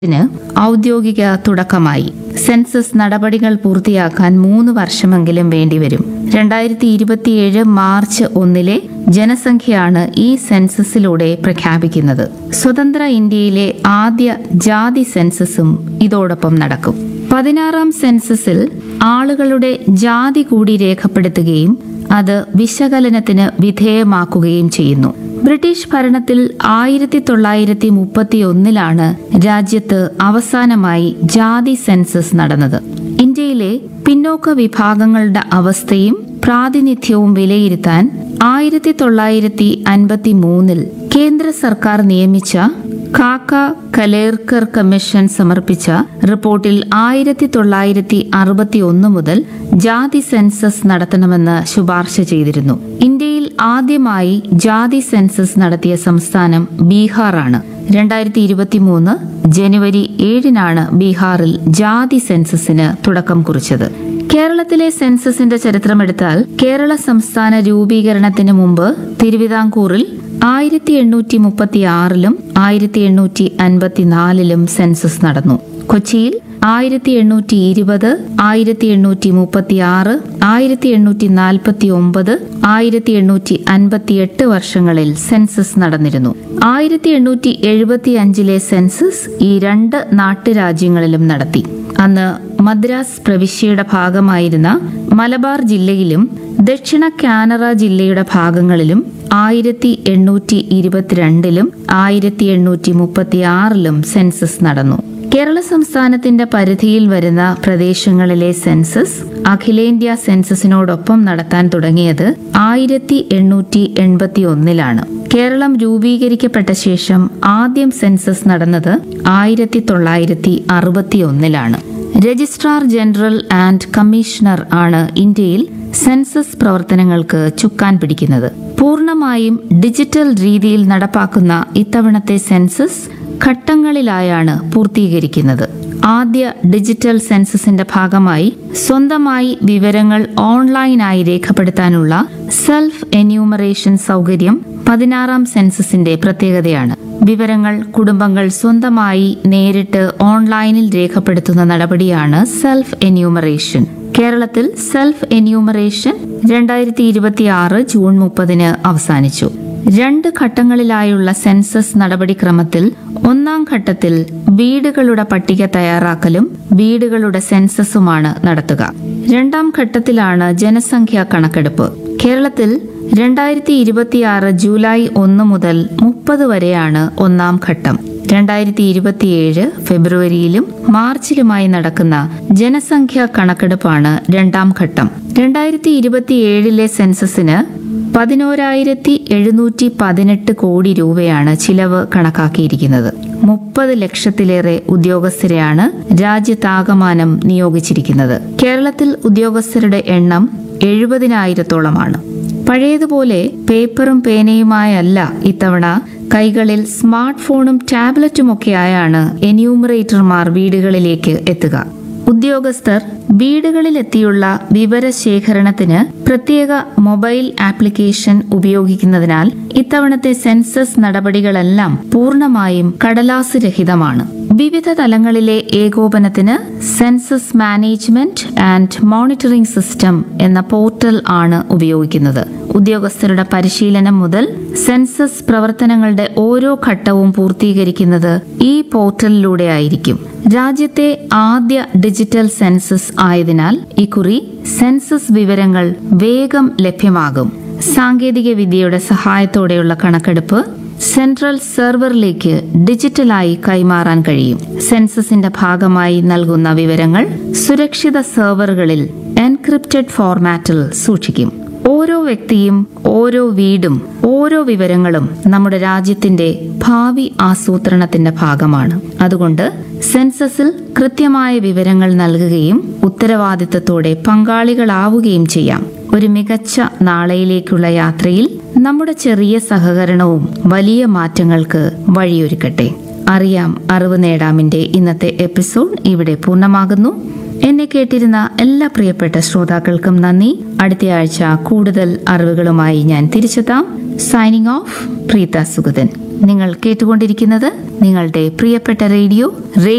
ന് ഔദ്യോഗിക തുടക്കമായി സെൻസസ് നടപടികൾ പൂർത്തിയാക്കാൻ മൂന്ന് വർഷമെങ്കിലും വേണ്ടിവരും രണ്ടായിരത്തി ഇരുപത്തിയേഴ് മാർച്ച് ഒന്നിലെ ജനസംഖ്യയാണ് ഈ സെൻസസിലൂടെ പ്രഖ്യാപിക്കുന്നത് സ്വതന്ത്ര ഇന്ത്യയിലെ ആദ്യ ജാതി സെൻസസും ഇതോടൊപ്പം നടക്കും പതിനാറാം സെൻസസിൽ ആളുകളുടെ ജാതി കൂടി രേഖപ്പെടുത്തുകയും അത് വിശകലനത്തിന് വിധേയമാക്കുകയും ചെയ്യുന്നു ബ്രിട്ടീഷ് ഭരണത്തിൽ ആയിരത്തി തൊള്ളായിരത്തി മുപ്പത്തി ഒന്നിലാണ് രാജ്യത്ത് അവസാനമായി ജാതി സെൻസസ് നടന്നത് ഇന്ത്യയിലെ പിന്നോക്ക വിഭാഗങ്ങളുടെ അവസ്ഥയും പ്രാതിനിധ്യവും വിലയിരുത്താൻ ആയിരത്തി തൊള്ളായിരത്തി അൻപത്തി മൂന്നിൽ കേന്ദ്ര സർക്കാർ നിയമിച്ച കാക്ക കലേർക്കർ കമ്മീഷൻ സമർപ്പിച്ച റിപ്പോർട്ടിൽ ആയിരത്തി തൊള്ളായിരത്തി അറുപത്തി ഒന്ന് മുതൽ ജാതി സെൻസസ് നടത്തണമെന്ന് ശുപാർശ ചെയ്തിരുന്നു ഇന്ത്യയിൽ ആദ്യമായി ജാതി സെൻസസ് നടത്തിയ സംസ്ഥാനം ബീഹാറാണ് രണ്ടായിരത്തി ഇരുപത്തി മൂന്ന് ജനുവരി ഏഴിനാണ് ബീഹാറിൽ ജാതി സെൻസസിന് തുടക്കം കുറിച്ചത് കേരളത്തിലെ സെൻസസിന്റെ ചരിത്രമെടുത്താൽ കേരള സംസ്ഥാന രൂപീകരണത്തിന് മുമ്പ് തിരുവിതാംകൂറിൽ ആയിരത്തി എണ്ണൂറ്റി മുപ്പത്തി ആറിലും ആയിരത്തി എണ്ണൂറ്റി അൻപത്തിനാലിലും സെൻസസ് നടന്നു കൊച്ചിയിൽ ആയിരത്തി എണ്ണൂറ്റി ഇരുപത് ആയിരത്തി എണ്ണൂറ്റി മുപ്പത്തി ആറ് ആയിരത്തി എണ്ണൂറ്റി നാൽപ്പത്തി ഒമ്പത് ആയിരത്തി എണ്ണൂറ്റി അൻപത്തി എട്ട് വർഷങ്ങളിൽ സെൻസസ് നടന്നിരുന്നു ആയിരത്തി എണ്ണൂറ്റി എഴുപത്തി അഞ്ചിലെ സെൻസസ് ഈ രണ്ട് നാട്ടുരാജ്യങ്ങളിലും നടത്തി അന്ന് മദ്രാസ് പ്രവിശ്യയുടെ ഭാഗമായിരുന്ന മലബാർ ജില്ലയിലും ദക്ഷിണ കാനറ ജില്ലയുടെ ഭാഗങ്ങളിലും ആയിരത്തി എണ്ണൂറ്റി ഇരുപത്തിരണ്ടിലും ആയിരത്തി എണ്ണൂറ്റി മുപ്പത്തി ആറിലും സെൻസസ് നടന്നു കേരള സംസ്ഥാനത്തിന്റെ പരിധിയിൽ വരുന്ന പ്രദേശങ്ങളിലെ സെൻസസ് അഖിലേന്ത്യാ സെൻസസിനോടൊപ്പം നടത്താൻ തുടങ്ങിയത് ആയിരത്തി എണ്ണൂറ്റി എൺപത്തി ഒന്നിലാണ് കേരളം രൂപീകരിക്കപ്പെട്ട ശേഷം ആദ്യം സെൻസസ് നടന്നത് ആയിരത്തി തൊള്ളായിരത്തി അറുപത്തി ഒന്നിലാണ് രജിസ്ട്രാർ ജനറൽ ആൻഡ് കമ്മീഷണർ ആണ് ഇന്ത്യയിൽ സെൻസസ് പ്രവർത്തനങ്ങൾക്ക് ചുക്കാൻ പിടിക്കുന്നത് പൂർണ്ണമായും ഡിജിറ്റൽ രീതിയിൽ നടപ്പാക്കുന്ന ഇത്തവണത്തെ സെൻസസ് ഘട്ടങ്ങളിലായാണ് പൂർത്തീകരിക്കുന്നത് ആദ്യ ഡിജിറ്റൽ സെൻസസിന്റെ ഭാഗമായി സ്വന്തമായി വിവരങ്ങൾ ഓൺലൈനായി രേഖപ്പെടുത്താനുള്ള സെൽഫ് എന്യൂമറേഷൻ സൗകര്യം പതിനാറാം സെൻസസിന്റെ പ്രത്യേകതയാണ് വിവരങ്ങൾ കുടുംബങ്ങൾ സ്വന്തമായി നേരിട്ട് ഓൺലൈനിൽ രേഖപ്പെടുത്തുന്ന നടപടിയാണ് സെൽഫ് എന്യൂമറേഷൻ കേരളത്തിൽ സെൽഫ് എന്യൂമറേഷൻ രണ്ടായിരത്തി ഇരുപത്തിയാറ് ജൂൺ മുപ്പതിന് അവസാനിച്ചു രണ്ട് ഘട്ടങ്ങളിലായുള്ള സെൻസസ് നടപടിക്രമത്തിൽ ഒന്നാം ഘട്ടത്തിൽ വീടുകളുടെ പട്ടിക തയ്യാറാക്കലും വീടുകളുടെ സെൻസസുമാണ് നടത്തുക രണ്ടാം ഘട്ടത്തിലാണ് ജനസംഖ്യാ കണക്കെടുപ്പ് കേരളത്തിൽ രണ്ടായിരത്തി ഇരുപത്തിയാറ് ജൂലൈ ഒന്ന് മുതൽ മുപ്പത് വരെയാണ് ഒന്നാം ഘട്ടം രണ്ടായിരത്തി ഇരുപത്തിയേഴ് ഫെബ്രുവരിയിലും മാർച്ചിലുമായി നടക്കുന്ന ജനസംഖ്യാ കണക്കെടുപ്പാണ് രണ്ടാം ഘട്ടം രണ്ടായിരത്തി ഇരുപത്തിയേഴിലെ സെൻസസിന് പതിനോരായിരത്തി എഴുന്നൂറ്റി പതിനെട്ട് കോടി രൂപയാണ് ചിലവ് കണക്കാക്കിയിരിക്കുന്നത് മുപ്പത് ലക്ഷത്തിലേറെ ഉദ്യോഗസ്ഥരെയാണ് രാജ്യത്താകമാനം നിയോഗിച്ചിരിക്കുന്നത് കേരളത്തിൽ ഉദ്യോഗസ്ഥരുടെ എണ്ണം എഴുപതിനായിരത്തോളമാണ് പഴയതുപോലെ പേപ്പറും പേനയുമായല്ല ഇത്തവണ കൈകളിൽ സ്മാർട്ട് ഫോണും ടാബ്ലറ്റുമൊക്കെയായാണ് എന്യൂമറേറ്റർമാർ വീടുകളിലേക്ക് എത്തുക ഉദ്യോഗസ്ഥർ വീടുകളിലെത്തിയുള്ള വിവരശേഖരണത്തിന് പ്രത്യേക മൊബൈൽ ആപ്ലിക്കേഷൻ ഉപയോഗിക്കുന്നതിനാൽ ഇത്തവണത്തെ സെൻസസ് നടപടികളെല്ലാം പൂർണ്ണമായും കടലാസ് രഹിതമാണ് വിവിധ തലങ്ങളിലെ ഏകോപനത്തിന് census management and monitoring system എന്ന പോർട്ടൽ ആണ് ഉപയോഗിക്കുന്നത് ഉദ്യോഗസ്ഥരുടെ പരിശീലനം മുതൽ സെൻസസ് പ്രവർത്തനങ്ങളുടെ ഓരോ ഘട്ടവും പൂർത്തീകരിക്കുന്നത് ഈ പോർട്ടലിലൂടെ ആയിരിക്കും രാജ്യത്തെ ആദ്യ ഡിജിറ്റൽ സെൻസസ് ആയതിനാൽ ഇക്കുറി സെൻസസ് വിവരങ്ങൾ വേഗം ലഭ്യമാകും സാങ്കേതിക വിദ്യയുടെ സഹായത്തോടെയുള്ള കണക്കെടുപ്പ് സെൻട്രൽ സെർവറിലേക്ക് ഡിജിറ്റലായി കൈമാറാൻ കഴിയും സെൻസസിന്റെ ഭാഗമായി നൽകുന്ന വിവരങ്ങൾ സുരക്ഷിത സെർവറുകളിൽ എൻക്രിപ്റ്റഡ് ഫോർമാറ്റിൽ സൂക്ഷിക്കും ഓരോ വ്യക്തിയും ഓരോ വീടും ഓരോ വിവരങ്ങളും നമ്മുടെ രാജ്യത്തിന്റെ ഭാവി ആസൂത്രണത്തിന്റെ ഭാഗമാണ് അതുകൊണ്ട് സെൻസസിൽ കൃത്യമായ വിവരങ്ങൾ നൽകുകയും ഉത്തരവാദിത്തത്തോടെ പങ്കാളികളാവുകയും ചെയ്യാം ഒരു മികച്ച നാളെയിലേക്കുള്ള യാത്രയിൽ നമ്മുടെ ചെറിയ സഹകരണവും വലിയ മാറ്റങ്ങൾക്ക് വഴിയൊരുക്കട്ടെ അറിയാം അറിവ് നേടാമിന്റെ ഇന്നത്തെ എപ്പിസോഡ് ഇവിടെ പൂർണ്ണമാകുന്നു എന്നെ കേട്ടിരുന്ന എല്ലാ പ്രിയപ്പെട്ട ശ്രോതാക്കൾക്കും നന്ദി അടുത്ത ആഴ്ച കൂടുതൽ അറിവുകളുമായി ഞാൻ തിരിച്ചെത്താം സൈനിങ് ഓഫ് പ്രീത സുഗതൻ നിങ്ങൾ കേട്ടുകൊണ്ടിരിക്കുന്നത് നിങ്ങളുടെ പ്രിയപ്പെട്ട റേഡിയോ